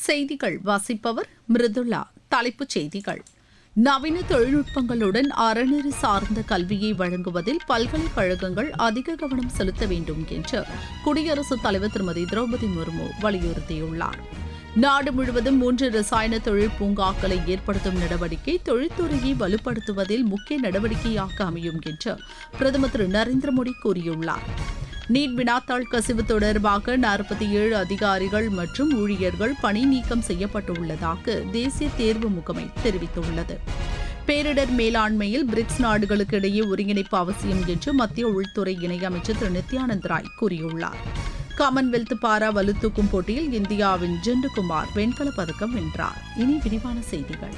செய்திகள் வாசிப்பவர் மிருதுளா தலைப்புச் செய்திகள் நவீன தொழில்நுட்பங்களுடன் அறநெறி சார்ந்த கல்வியை வழங்குவதில் பல்கலைக்கழகங்கள் அதிக கவனம் செலுத்த வேண்டும் என்று குடியரசுத் தலைவர் திருமதி திரௌபதி முர்மு வலியுறுத்தியுள்ளார் நாடு முழுவதும் மூன்று ரசாயன தொழில் பூங்காக்களை ஏற்படுத்தும் நடவடிக்கை தொழில்துறையை வலுப்படுத்துவதில் முக்கிய நடவடிக்கையாக அமையும் என்று பிரதமர் திரு நரேந்திர மோடி கூறியுள்ளார் நீட் வினாத்தாள் கசிவு தொடர்பாக நாற்பத்தி ஏழு அதிகாரிகள் மற்றும் ஊழியர்கள் பணி நீக்கம் செய்யப்பட்டுள்ளதாக தேசிய தேர்வு முகமை தெரிவித்துள்ளது பேரிடர் மேலாண்மையில் பிரிக்ஸ் நாடுகளுக்கு இடையே ஒருங்கிணைப்பு அவசியம் என்று மத்திய உள்துறை இணையமைச்சர் திரு நித்யானந்த் ராய் கூறியுள்ளார் காமன்வெல்த் பாரா வலுத்தூக்கும் போட்டியில் இந்தியாவின் ஜெண்டுகுமார் வெண்கலப் பதக்கம் வென்றார் இனி விரிவான செய்திகள்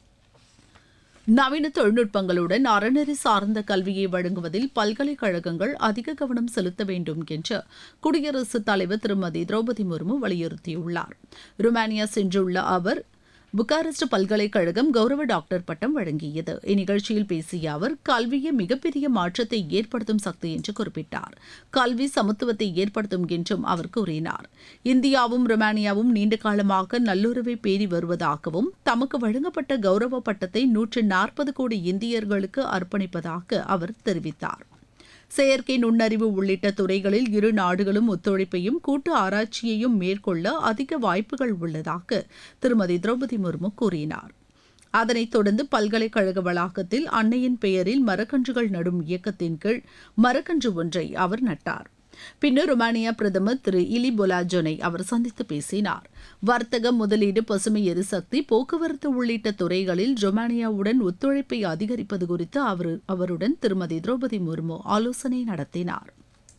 நவீன தொழில்நுட்பங்களுடன் அறநெறி சார்ந்த கல்வியை வழங்குவதில் பல்கலைக்கழகங்கள் அதிக கவனம் செலுத்த வேண்டும் என்று குடியரசுத் தலைவர் திருமதி திரௌபதி முர்மு வலியுறுத்தியுள்ளார் ருமானியா சென்றுள்ள அவர் புக்காரெஸ்ட் பல்கலைக்கழகம் கௌரவ டாக்டர் பட்டம் வழங்கியது இந்நிகழ்ச்சியில் பேசிய அவர் கல்வியே மிகப்பெரிய மாற்றத்தை ஏற்படுத்தும் சக்தி என்று குறிப்பிட்டார் கல்வி சமத்துவத்தை ஏற்படுத்தும் என்றும் அவர் கூறினார் இந்தியாவும் ருமானியாவும் நீண்ட காலமாக நல்லுறவை பேணி வருவதாகவும் தமக்கு வழங்கப்பட்ட கௌரவ பட்டத்தை நூற்று நாற்பது கோடி இந்தியர்களுக்கு அர்ப்பணிப்பதாக அவர் தெரிவித்தார் செயற்கை நுண்ணறிவு உள்ளிட்ட துறைகளில் இரு நாடுகளும் ஒத்துழைப்பையும் கூட்டு ஆராய்ச்சியையும் மேற்கொள்ள அதிக வாய்ப்புகள் உள்ளதாக திருமதி திரௌபதி முர்மு கூறினார் அதனைத் தொடர்ந்து பல்கலைக்கழக வளாகத்தில் அன்னையின் பெயரில் மரக்கன்றுகள் நடும் இயக்கத்தின் கீழ் மரக்கன்று ஒன்றை அவர் நட்டார் பின்னர் ருமானியா பிரதமர் திரு இலி பொலாஜோனை அவர் சந்தித்து பேசினார் வர்த்தகம் முதலீடு பசுமை எரிசக்தி போக்குவரத்து உள்ளிட்ட துறைகளில் ரொமானியாவுடன் ஒத்துழைப்பை அதிகரிப்பது குறித்து அவர் அவருடன் திருமதி திரௌபதி முர்மு ஆலோசனை நடத்தினார்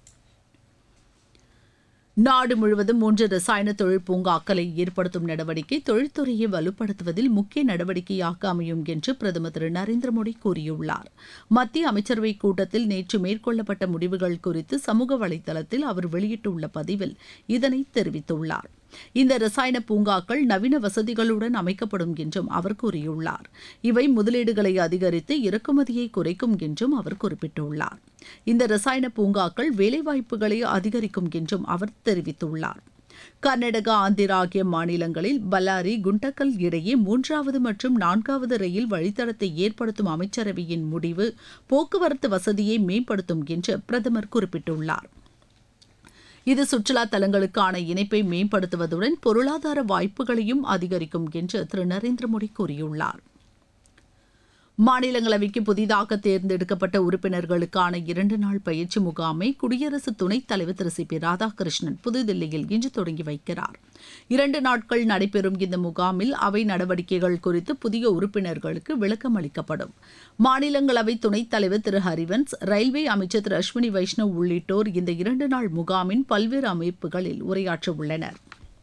நாடு முழுவதும் மூன்று ரசாயன தொழில் பூங்காக்களை ஏற்படுத்தும் நடவடிக்கை தொழில்துறையை வலுப்படுத்துவதில் முக்கிய நடவடிக்கையாக அமையும் என்று பிரதமர் திரு நரேந்திர மோடி கூறியுள்ளார் மத்திய அமைச்சரவைக் கூட்டத்தில் நேற்று மேற்கொள்ளப்பட்ட முடிவுகள் குறித்து சமூக வலைதளத்தில் அவர் வெளியிட்டுள்ள பதிவில் இதனை தெரிவித்துள்ளார் இந்த ரசாயன பூங்காக்கள் நவீன வசதிகளுடன் அமைக்கப்படும் என்றும் அவர் கூறியுள்ளார் இவை முதலீடுகளை அதிகரித்து இறக்குமதியை குறைக்கும் என்றும் அவர் குறிப்பிட்டுள்ளார் இந்த ரசாயன பூங்காக்கள் வேலைவாய்ப்புகளை அதிகரிக்கும் என்றும் அவர் தெரிவித்துள்ளார் கர்நாடகா ஆந்திரா ஆகிய மாநிலங்களில் பல்லாரி குண்டக்கல் இடையே மூன்றாவது மற்றும் நான்காவது ரயில் வழித்தடத்தை ஏற்படுத்தும் அமைச்சரவையின் முடிவு போக்குவரத்து வசதியை மேம்படுத்தும் என்று பிரதமர் குறிப்பிட்டுள்ளார் இது சுற்றுலா தலங்களுக்கான இணைப்பை மேம்படுத்துவதுடன் பொருளாதார வாய்ப்புகளையும் அதிகரிக்கும் என்று திரு நரேந்திர மோடி கூறியுள்ளார் மாநிலங்களவைக்கு புதிதாக தேர்ந்தெடுக்கப்பட்ட உறுப்பினர்களுக்கான இரண்டு நாள் பயிற்சி முகாமை குடியரசு துணைத் தலைவர் திரு சி பி ராதாகிருஷ்ணன் புதுதில்லியில் இன்று தொடங்கி வைக்கிறார் இரண்டு நாட்கள் நடைபெறும் இந்த முகாமில் அவை நடவடிக்கைகள் குறித்து புதிய உறுப்பினர்களுக்கு விளக்கம் அளிக்கப்படும் மாநிலங்களவை துணைத் தலைவர் திரு ஹரிவன்ஸ் ரயில்வே அமைச்சர் திரு அஸ்வினி வைஷ்ணவ் உள்ளிட்டோர் இந்த இரண்டு நாள் முகாமின் பல்வேறு அமைப்புகளில் உரையாற்ற உள்ளனர்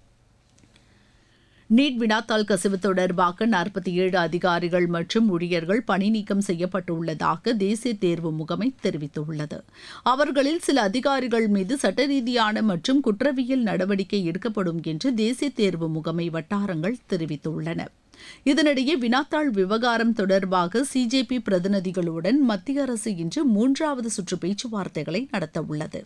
நீட் வினாத்தாள் கசிவு தொடர்பாக நாற்பத்தி ஏழு அதிகாரிகள் மற்றும் ஊழியர்கள் பணி நீக்கம் செய்யப்பட்டுள்ளதாக தேசிய தேர்வு முகமை தெரிவித்துள்ளது அவர்களில் சில அதிகாரிகள் மீது சட்ட ரீதியான மற்றும் குற்றவியல் நடவடிக்கை எடுக்கப்படும் என்று தேசிய தேர்வு முகமை வட்டாரங்கள் தெரிவித்துள்ளன இதனிடையே வினாத்தாள் விவகாரம் தொடர்பாக சிஜேபி பிரதிநிதிகளுடன் மத்திய அரசு இன்று மூன்றாவது சுற்று பேச்சுவார்த்தைகளை நடத்தவுள்ளது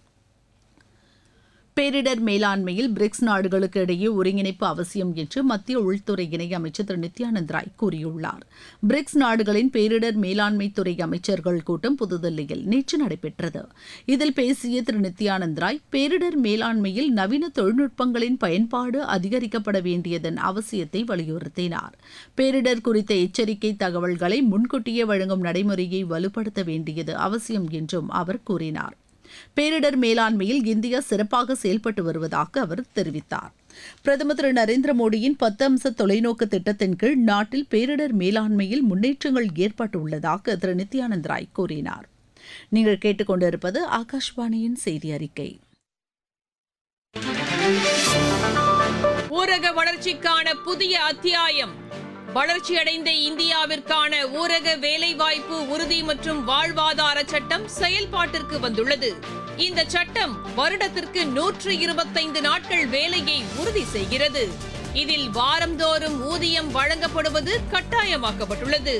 பேரிடர் மேலாண்மையில் பிரிக்ஸ் நாடுகளுக்கு இடையே ஒருங்கிணைப்பு அவசியம் என்று மத்திய உள்துறை இணையமைச்சர் திரு நித்யானந்த் ராய் கூறியுள்ளார் பிரிக்ஸ் நாடுகளின் பேரிடர் மேலாண்மை துறை அமைச்சர்கள் கூட்டம் புதுதில்லியில் நேற்று நடைபெற்றது இதில் பேசிய திரு நித்யானந்த் ராய் பேரிடர் மேலாண்மையில் நவீன தொழில்நுட்பங்களின் பயன்பாடு அதிகரிக்கப்பட வேண்டியதன் அவசியத்தை வலியுறுத்தினார் பேரிடர் குறித்த எச்சரிக்கை தகவல்களை முன்கூட்டியே வழங்கும் நடைமுறையை வலுப்படுத்த வேண்டியது அவசியம் என்றும் அவர் கூறினார் பேரிடர் மேலாண்மையில் இந்தியா சிறப்பாக செயல்பட்டு வருவதாக அவர் தெரிவித்தார் பிரதமர் திரு நரேந்திர மோடியின் பத்து அம்ச தொலைநோக்கு திட்டத்தின் கீழ் நாட்டில் பேரிடர் மேலாண்மையில் முன்னேற்றங்கள் ஏற்பட்டுள்ளதாக திரு நித்யானந்த் ராய் கூறினார் நீங்கள் கேட்டுக்கொண்டிருப்பது ஆகாஷ்வாணியின் செய்தி அறிக்கை ஊரக வளர்ச்சிக்கான புதிய அத்தியாயம் வளர்ச்சியடைந்த இந்தியாவிற்கான ஊரக வேலைவாய்ப்பு உறுதி மற்றும் வாழ்வாதார சட்டம் செயல்பாட்டிற்கு வந்துள்ளது இந்த சட்டம் வருடத்திற்கு நூற்று இருபத்தைந்து நாட்கள் வேலையை உறுதி செய்கிறது இதில் வாரந்தோறும் ஊதியம் வழங்கப்படுவது கட்டாயமாக்கப்பட்டுள்ளது